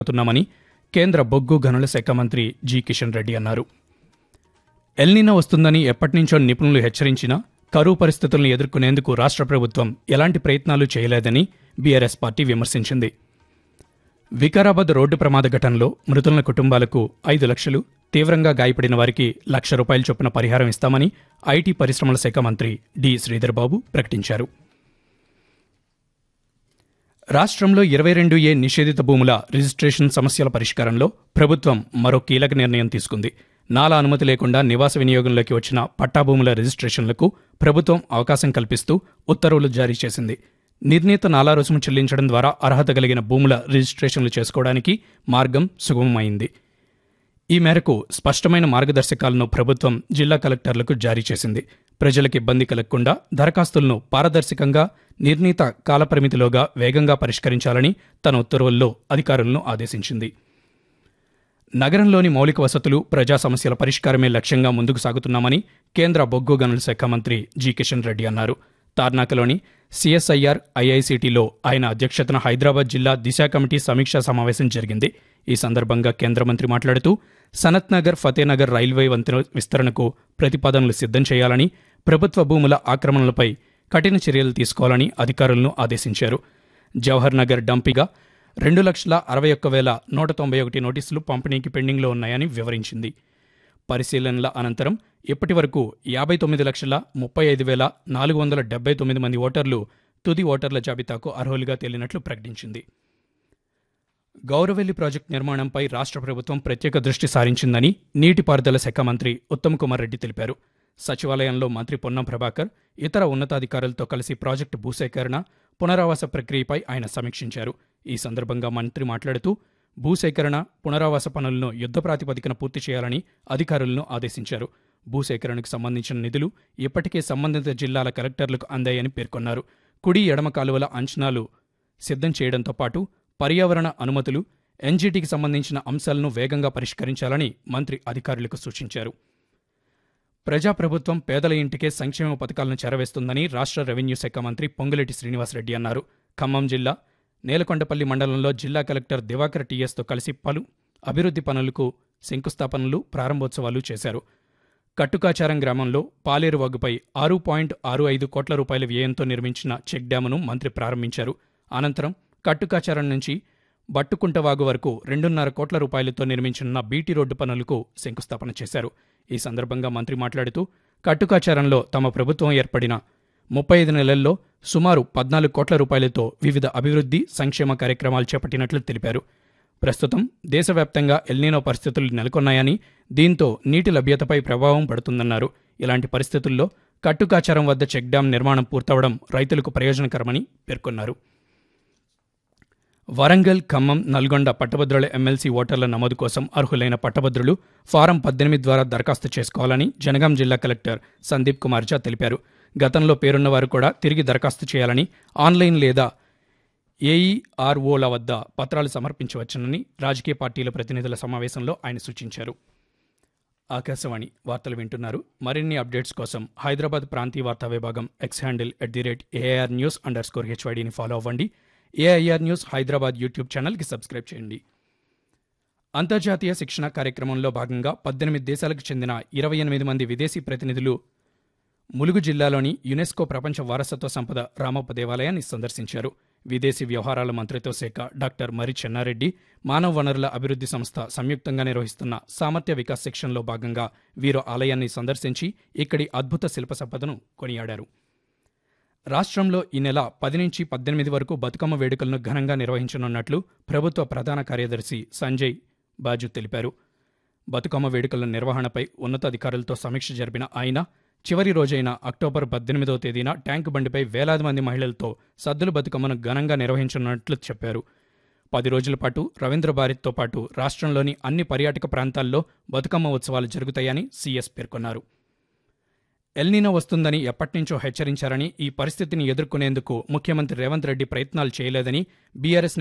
అవుతున్నామని కేంద్ర బొగ్గు గనుల శాఖ మంత్రి జి కిషన్ రెడ్డి అన్నారు ఎల్నినో వస్తుందని ఎప్పటినుంచో నిపుణులు హెచ్చరించినా కరువు పరిస్థితులను ఎదుర్కొనేందుకు రాష్ట్ర ప్రభుత్వం ఎలాంటి ప్రయత్నాలు చేయలేదని బీఆర్ఎస్ పార్టీ విమర్శించింది వికారాబాద్ రోడ్డు ప్రమాద ఘటనలో మృతుల కుటుంబాలకు ఐదు లక్షలు తీవ్రంగా గాయపడిన వారికి లక్ష రూపాయల చొప్పున పరిహారం ఇస్తామని ఐటీ పరిశ్రమల శాఖ మంత్రి డి శ్రీధర్ బాబు ప్రకటించారు రాష్ట్రంలో ఇరవై రెండు ఏ నిషేధిత భూముల రిజిస్ట్రేషన్ సమస్యల పరిష్కారంలో ప్రభుత్వం మరో కీలక నిర్ణయం తీసుకుంది నాలా అనుమతి లేకుండా నివాస వినియోగంలోకి వచ్చిన పట్టా భూముల రిజిస్ట్రేషన్లకు ప్రభుత్వం అవకాశం కల్పిస్తూ ఉత్తర్వులు జారీ చేసింది నిర్ణీత నాలా రుసుము చెల్లించడం ద్వారా అర్హత కలిగిన భూముల రిజిస్ట్రేషన్లు చేసుకోవడానికి మార్గం సుగమమైంది ఈ మేరకు స్పష్టమైన మార్గదర్శకాలను ప్రభుత్వం జిల్లా కలెక్టర్లకు జారీ చేసింది ప్రజలకు ఇబ్బంది కలగకుండా దరఖాస్తులను పారదర్శకంగా నిర్ణీత కాలపరిమితిలోగా వేగంగా పరిష్కరించాలని తన ఉత్తర్వుల్లో అధికారులను ఆదేశించింది నగరంలోని మౌలిక వసతులు ప్రజా సమస్యల పరిష్కారమే లక్ష్యంగా ముందుకు సాగుతున్నామని కేంద్ర బొగ్గు గనుల శాఖ మంత్రి జి కిషన్ రెడ్డి అన్నారు తార్నాకలోని సిఎస్ఐఆర్ ఐఐసిటిలో ఆయన అధ్యక్షతన హైదరాబాద్ జిల్లా దిశ కమిటీ సమీక్షా సమావేశం జరిగింది ఈ సందర్భంగా కేంద్ర మంత్రి మాట్లాడుతూ సనత్ నగర్ ఫతేనగర్ రైల్వే వంతెన విస్తరణకు ప్రతిపాదనలు సిద్ధం చేయాలని ప్రభుత్వ భూముల ఆక్రమణలపై కఠిన చర్యలు తీసుకోవాలని అధికారులను ఆదేశించారు జవహర్ నగర్ డంపిగా రెండు లక్షల అరవై ఒక్క వేల నూట తొంభై ఒకటి నోటీసులు పంపిణీకి పెండింగ్లో ఉన్నాయని వివరించింది పరిశీలనల అనంతరం ఇప్పటి వరకు యాభై తొమ్మిది లక్షల ముప్పై ఐదు వేల నాలుగు వందల డెబ్బై తొమ్మిది మంది ఓటర్లు తుది ఓటర్ల జాబితాకు అర్హులుగా తేలినట్లు ప్రకటించింది గౌరవెల్లి ప్రాజెక్టు నిర్మాణంపై రాష్ట్ర ప్రభుత్వం ప్రత్యేక దృష్టి సారించిందని నీటిపారుదల శాఖ మంత్రి ఉత్తమ్ కుమార్ రెడ్డి తెలిపారు సచివాలయంలో మంత్రి పొన్నం ప్రభాకర్ ఇతర ఉన్నతాధికారులతో కలిసి ప్రాజెక్టు భూసేకరణ పునరావాస ప్రక్రియపై ఆయన సమీక్షించారు ఈ సందర్భంగా మంత్రి మాట్లాడుతూ భూసేకరణ పునరావాస పనులను యుద్ధ ప్రాతిపదికన పూర్తి చేయాలని అధికారులను ఆదేశించారు భూసేకరణకు సంబంధించిన నిధులు ఇప్పటికే సంబంధిత జిల్లాల కలెక్టర్లకు అందాయని పేర్కొన్నారు కుడి ఎడమ కాలువల అంచనాలు సిద్ధం చేయడంతో పాటు పర్యావరణ అనుమతులు ఎన్జీటీకి సంబంధించిన అంశాలను వేగంగా పరిష్కరించాలని మంత్రి అధికారులకు సూచించారు ప్రజాప్రభుత్వం పేదల ఇంటికే సంక్షేమ పథకాలను చేరవేస్తుందని రాష్ట్ర రెవెన్యూ శాఖ మంత్రి పొంగులేటి శ్రీనివాసరెడ్డి అన్నారు ఖమ్మం జిల్లా నేలకొండపల్లి మండలంలో జిల్లా కలెక్టర్ దివాకర్ టీఎస్తో కలిసి పలు అభివృద్ధి పనులకు శంకుస్థాపనలు ప్రారంభోత్సవాలు చేశారు కట్టుకాచారం గ్రామంలో పాలేరు వాగుపై ఆరు పాయింట్ ఆరు ఐదు కోట్ల రూపాయల వ్యయంతో నిర్మించిన చెక్ డ్యామును మంత్రి ప్రారంభించారు అనంతరం కట్టుకాచారం నుంచి బట్టుకుంటవాగు వరకు రెండున్నర కోట్ల రూపాయలతో నిర్మించనున్న బీటీ రోడ్డు పనులకు శంకుస్థాపన చేశారు ఈ సందర్భంగా మంత్రి మాట్లాడుతూ కట్టుకాచారంలో తమ ప్రభుత్వం ఏర్పడిన ముప్పై ఐదు నెలల్లో సుమారు పద్నాలుగు కోట్ల రూపాయలతో వివిధ అభివృద్ధి సంక్షేమ కార్యక్రమాలు చేపట్టినట్లు తెలిపారు ప్రస్తుతం దేశవ్యాప్తంగా ఎల్నీనో పరిస్థితులు నెలకొన్నాయని దీంతో నీటి లభ్యతపై ప్రభావం పడుతుందన్నారు ఇలాంటి పరిస్థితుల్లో కట్టుకాచారం వద్ద చెక్ డ్యాం నిర్మాణం పూర్తవడం రైతులకు ప్రయోజనకరమని పేర్కొన్నారు వరంగల్ ఖమ్మం నల్గొండ పట్టభద్రుల ఎమ్మెల్సీ ఓటర్ల నమోదు కోసం అర్హులైన పట్టభద్రులు ఫారం పద్దెనిమిది ద్వారా దరఖాస్తు చేసుకోవాలని జనగాం జిల్లా కలెక్టర్ సందీప్ కుమార్ ఝా తెలిపారు గతంలో పేరున్నవారు కూడా తిరిగి దరఖాస్తు చేయాలని ఆన్లైన్ లేదా ఏఈఆర్ఓల వద్ద పత్రాలు సమర్పించవచ్చునని రాజకీయ పార్టీల ప్రతినిధుల సమావేశంలో ఆయన సూచించారు ఆకాశవాణి వార్తలు వింటున్నారు మరిన్ని అప్డేట్స్ కోసం హైదరాబాద్ ప్రాంతీయ వార్తా విభాగం X handle at the rate AIR news underscore హెచ్వైడిని ఫాలో అవ్వండి ఏఐఆర్ న్యూస్ హైదరాబాద్ యూట్యూబ్ ఛానల్కి సబ్స్క్రైబ్ చేయండి అంతర్జాతీయ శిక్షణ కార్యక్రమంలో భాగంగా పద్దెనిమిది దేశాలకు చెందిన ఇరవై ఎనిమిది మంది విదేశీ ప్రతినిధులు ములుగు జిల్లాలోని యునెస్కో ప్రపంచ వారసత్వ సంపద రామప్ప దేవాలయాన్ని సందర్శించారు విదేశీ వ్యవహారాల మంత్రిత్వ శాఖ డాక్టర్ మరి చెన్నారెడ్డి మానవ వనరుల అభివృద్ధి సంస్థ సంయుక్తంగా నిర్వహిస్తున్న సామర్థ్య వికాస్ సెక్షన్లో భాగంగా వీరు ఆలయాన్ని సందర్శించి ఇక్కడి అద్భుత శిల్ప సంపదను కొనియాడారు రాష్ట్రంలో ఈ నెల పది నుంచి పద్దెనిమిది వరకు బతుకమ్మ వేడుకలను ఘనంగా నిర్వహించనున్నట్లు ప్రభుత్వ ప్రధాన కార్యదర్శి సంజయ్ బాజు తెలిపారు బతుకమ్మ వేడుకల నిర్వహణపై ఉన్నతాధికారులతో సమీక్ష జరిపిన ఆయన చివరి రోజైన అక్టోబర్ పద్దెనిమిదవ తేదీన ట్యాంకు బండిపై వేలాది మంది మహిళలతో సద్దుల బతుకమ్మను ఘనంగా నిర్వహించనున్నట్లు చెప్పారు పది రోజుల పాటు రవీంద్ర భారత్తో పాటు రాష్ట్రంలోని అన్ని పర్యాటక ప్రాంతాల్లో బతుకమ్మ ఉత్సవాలు జరుగుతాయని సీఎస్ పేర్కొన్నారు ఎల్నినో వస్తుందని ఎప్పటినుంచో హెచ్చరించారని ఈ పరిస్థితిని ఎదుర్కొనేందుకు ముఖ్యమంత్రి రేవంత్ రెడ్డి ప్రయత్నాలు చేయలేదని బీఆర్ఎస్